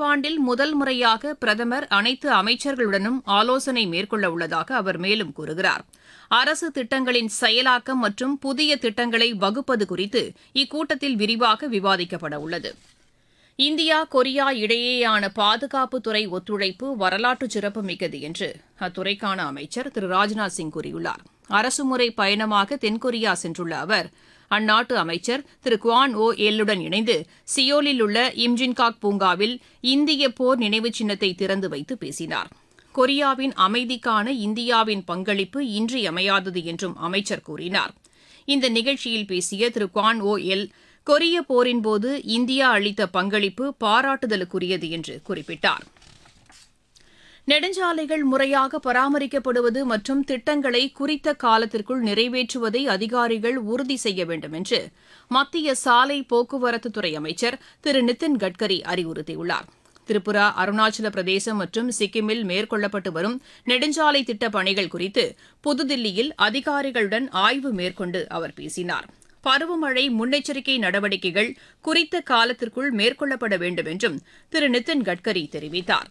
நடப்பாண்டில் முதல் முறையாக பிரதமர் அனைத்து அமைச்சர்களுடனும் ஆலோசனை மேற்கொள்ள உள்ளதாக அவர் மேலும் கூறுகிறார் அரசு திட்டங்களின் செயலாக்கம் மற்றும் புதிய திட்டங்களை வகுப்பது குறித்து இக்கூட்டத்தில் விரிவாக விவாதிக்கப்பட உள்ளது இந்தியா கொரியா இடையேயான பாதுகாப்புத்துறை ஒத்துழைப்பு வரலாற்று சிறப்புமிக்கது என்று அத்துறைக்கான அமைச்சர் திரு ராஜ்நாத் சிங் கூறியுள்ளார் அரசுமுறை பயணமாக தென்கொரியா சென்றுள்ள அவர் அந்நாட்டு அமைச்சர் திரு குவான் ஓ எல்லுடன் இணைந்து சியோலில் உள்ள இம்ஜின்காக் பூங்காவில் இந்திய போர் நினைவு சின்னத்தை திறந்து வைத்து பேசினார் கொரியாவின் அமைதிக்கான இந்தியாவின் பங்களிப்பு இன்றியமையாதது என்றும் அமைச்சர் கூறினார் இந்த நிகழ்ச்சியில் பேசிய திரு குவான் ஓ எல் கொரிய போரின்போது இந்தியா அளித்த பங்களிப்பு பாராட்டுதலுக்குரியது என்று குறிப்பிட்டார் நெடுஞ்சாலைகள் முறையாக பராமரிக்கப்படுவது மற்றும் திட்டங்களை குறித்த காலத்திற்குள் நிறைவேற்றுவதை அதிகாரிகள் உறுதி செய்ய வேண்டும் என்று மத்திய சாலை போக்குவரத்துத்துறை அமைச்சர் திரு நிதின் கட்கரி அறிவுறுத்தியுள்ளார் திரிபுரா அருணாச்சல பிரதேசம் மற்றும் சிக்கிமில் மேற்கொள்ளப்பட்டு வரும் நெடுஞ்சாலை திட்டப் பணிகள் குறித்து புதுதில்லியில் அதிகாரிகளுடன் ஆய்வு மேற்கொண்டு அவர் பேசினார் பருவமழை முன்னெச்சரிக்கை நடவடிக்கைகள் குறித்த காலத்திற்குள் மேற்கொள்ளப்பட வேண்டும் என்றும் திரு நிதின் கட்கரி தெரிவித்தார்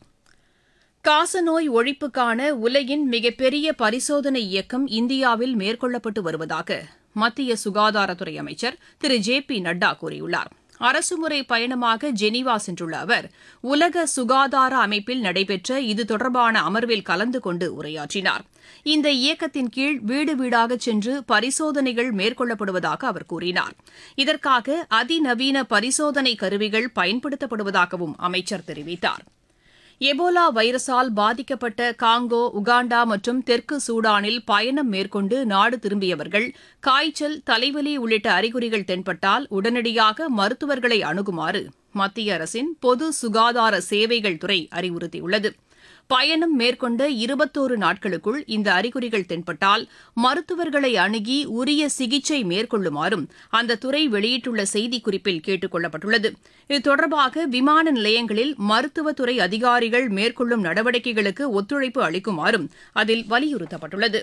காசநோய் ஒழிப்புக்கான உலகின் மிகப்பெரிய பரிசோதனை இயக்கம் இந்தியாவில் மேற்கொள்ளப்பட்டு வருவதாக மத்திய சுகாதாரத்துறை அமைச்சர் திரு ஜே பி நட்டா கூறியுள்ளார் அரசுமுறை பயணமாக ஜெனீவா சென்றுள்ள அவர் உலக சுகாதார அமைப்பில் நடைபெற்ற இது தொடர்பான அமர்வில் கலந்து கொண்டு உரையாற்றினார் இந்த இயக்கத்தின் கீழ் வீடு வீடாக சென்று பரிசோதனைகள் மேற்கொள்ளப்படுவதாக அவர் கூறினார் இதற்காக அதிநவீன பரிசோதனை கருவிகள் பயன்படுத்தப்படுவதாகவும் அமைச்சர் தெரிவித்தார் எபோலா வைரஸால் பாதிக்கப்பட்ட காங்கோ உகாண்டா மற்றும் தெற்கு சூடானில் பயணம் மேற்கொண்டு நாடு திரும்பியவர்கள் காய்ச்சல் தலைவலி உள்ளிட்ட அறிகுறிகள் தென்பட்டால் உடனடியாக மருத்துவர்களை அணுகுமாறு மத்திய அரசின் பொது சுகாதார சேவைகள் துறை அறிவுறுத்தியுள்ளது பயணம் மேற்கொண்ட இருபத்தோரு நாட்களுக்குள் இந்த அறிகுறிகள் தென்பட்டால் மருத்துவர்களை அணுகி உரிய சிகிச்சை மேற்கொள்ளுமாறும் அந்த துறை வெளியிட்டுள்ள செய்திக்குறிப்பில் கேட்டுக் கொள்ளப்பட்டுள்ளது இது தொடர்பாக விமான நிலையங்களில் மருத்துவத்துறை அதிகாரிகள் மேற்கொள்ளும் நடவடிக்கைகளுக்கு ஒத்துழைப்பு அளிக்குமாறும் அதில் வலியுறுத்தப்பட்டுள்ளது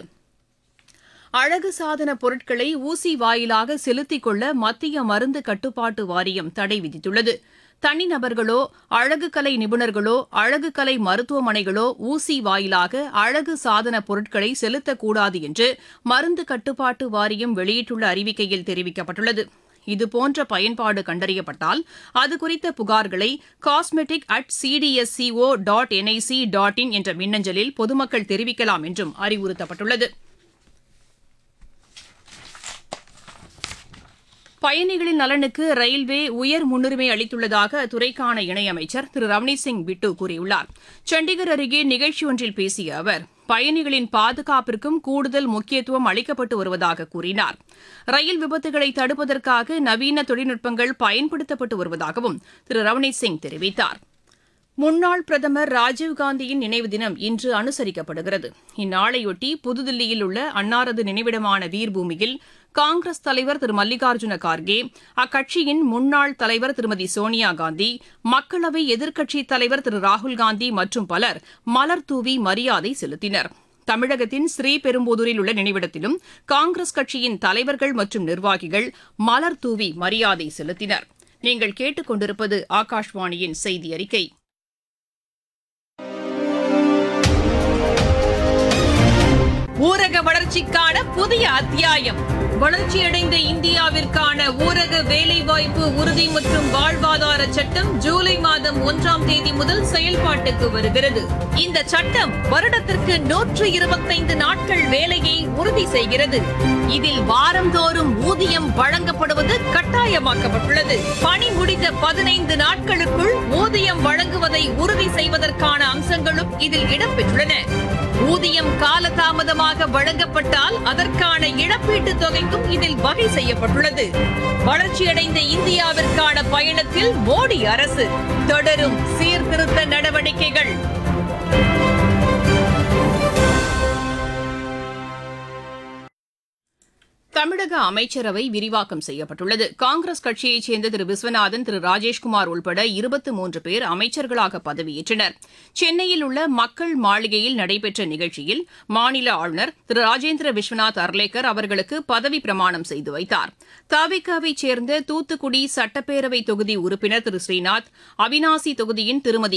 அழகு சாதன பொருட்களை ஊசி வாயிலாக செலுத்திக் கொள்ள மத்திய மருந்து கட்டுப்பாட்டு வாரியம் தடை விதித்துள்ளது தனிநபர்களோ அழகு கலை நிபுணர்களோ அழகு கலை மருத்துவமனைகளோ ஊசி வாயிலாக அழகு சாதன பொருட்களை செலுத்தக்கூடாது என்று மருந்து கட்டுப்பாட்டு வாரியம் வெளியிட்டுள்ள அறிவிக்கையில் தெரிவிக்கப்பட்டுள்ளது இதுபோன்ற பயன்பாடு கண்டறியப்பட்டால் அது குறித்த புகார்களை cosmetic at CDSCO dot NIC dot in என்ற மின்னஞ்சலில் பொதுமக்கள் தெரிவிக்கலாம் என்றும் அறிவுறுத்தப்பட்டுள்ளது பயணிகளின் நலனுக்கு ரயில்வே உயர் முன்னுரிமை அளித்துள்ளதாக அத்துறைக்கான இணையமைச்சர் திரு ரவனீத் சிங் பிட்டு கூறியுள்ளார் சண்டிகர் அருகே நிகழ்ச்சி ஒன்றில் பேசிய அவர் பயணிகளின் பாதுகாப்பிற்கும் கூடுதல் முக்கியத்துவம் அளிக்கப்பட்டு வருவதாக கூறினார் ரயில் விபத்துகளை தடுப்பதற்காக நவீன தொழில்நுட்பங்கள் பயன்படுத்தப்பட்டு வருவதாகவும் திரு ரவனீத் சிங் தெரிவித்தார் முன்னாள் பிரதமர் ராஜீவ்காந்தியின் நினைவு தினம் இன்று அனுசரிக்கப்படுகிறது இந்நாளையொட்டி புதுதில்லியில் உள்ள அன்னாரது நினைவிடமான வீர்பூமியில் காங்கிரஸ் தலைவர் திரு மல்லிகார்ஜுன கார்கே அக்கட்சியின் முன்னாள் தலைவர் திருமதி சோனியா காந்தி மக்களவை எதிர்க்கட்சித் தலைவர் திரு ராகுல்காந்தி மற்றும் பலர் மலர் தூவி மரியாதை செலுத்தினர் தமிழகத்தின் ஸ்ரீபெரும்புதூரில் உள்ள நினைவிடத்திலும் காங்கிரஸ் கட்சியின் தலைவர்கள் மற்றும் நிர்வாகிகள் மலர் தூவி மரியாதை செலுத்தினர் நீங்கள் கேட்டுக்கொண்டிருப்பது ஆகாஷ்வாணியின் செய்தி அறிக்கை ஊரக வளர்ச்சிக்கான புதிய அத்தியாயம் வளர்ச்சியடைந்த இந்தியாவிற்கான ஊரக வேலைவாய்ப்பு உறுதி மற்றும் வாழ்வாதார சட்டம் ஜூலை மாதம் ஒன்றாம் தேதி முதல் செயல்பாட்டுக்கு வருகிறது இந்த சட்டம் வருடத்திற்கு நூற்று இருபத்தைந்து நாட்கள் வேலையை உறுதி செய்கிறது இதில் வாரந்தோறும் ஊதியம் வழங்கப்படுவது கட்டாயமாக்கப்பட்டுள்ளது பணி முடிந்த பதினைந்து நாட்களுக்குள் ஊதியம் வழங்குவதை உறுதி செய்வதற்கான அம்சங்களும் இதில் இடம்பெற்றுள்ளன ஊதியம் காலதாமதமாக வழங்கப்பட்டால் அதற்கான இழப்பீட்டுத் தொகைக்கும் இதில் வகை செய்யப்பட்டுள்ளது வளர்ச்சியடைந்த இந்தியாவிற்கான பயணத்தில் மோடி அரசு தொடரும் சீர்திருத்த நடவடிக்கைகள் தமிழக அமைச்சரவை விரிவாக்கம் செய்யப்பட்டுள்ளது காங்கிரஸ் கட்சியைச் சேர்ந்த திரு விஸ்வநாதன் திரு ராஜேஷ்குமார் உள்பட இருபத்தி மூன்று பேர் அமைச்சர்களாக பதவியேற்றனர் சென்னையில் உள்ள மக்கள் மாளிகையில் நடைபெற்ற நிகழ்ச்சியில் மாநில ஆளுநர் திரு ராஜேந்திர விஸ்வநாத் அர்லேக்கர் அவர்களுக்கு பதவி பிரமாணம் செய்து வைத்தார் தவிகாவைச் சேர்ந்த தூத்துக்குடி சட்டப்பேரவை தொகுதி உறுப்பினர் திரு ஸ்ரீநாத் அவினாசி தொகுதியின் திருமதி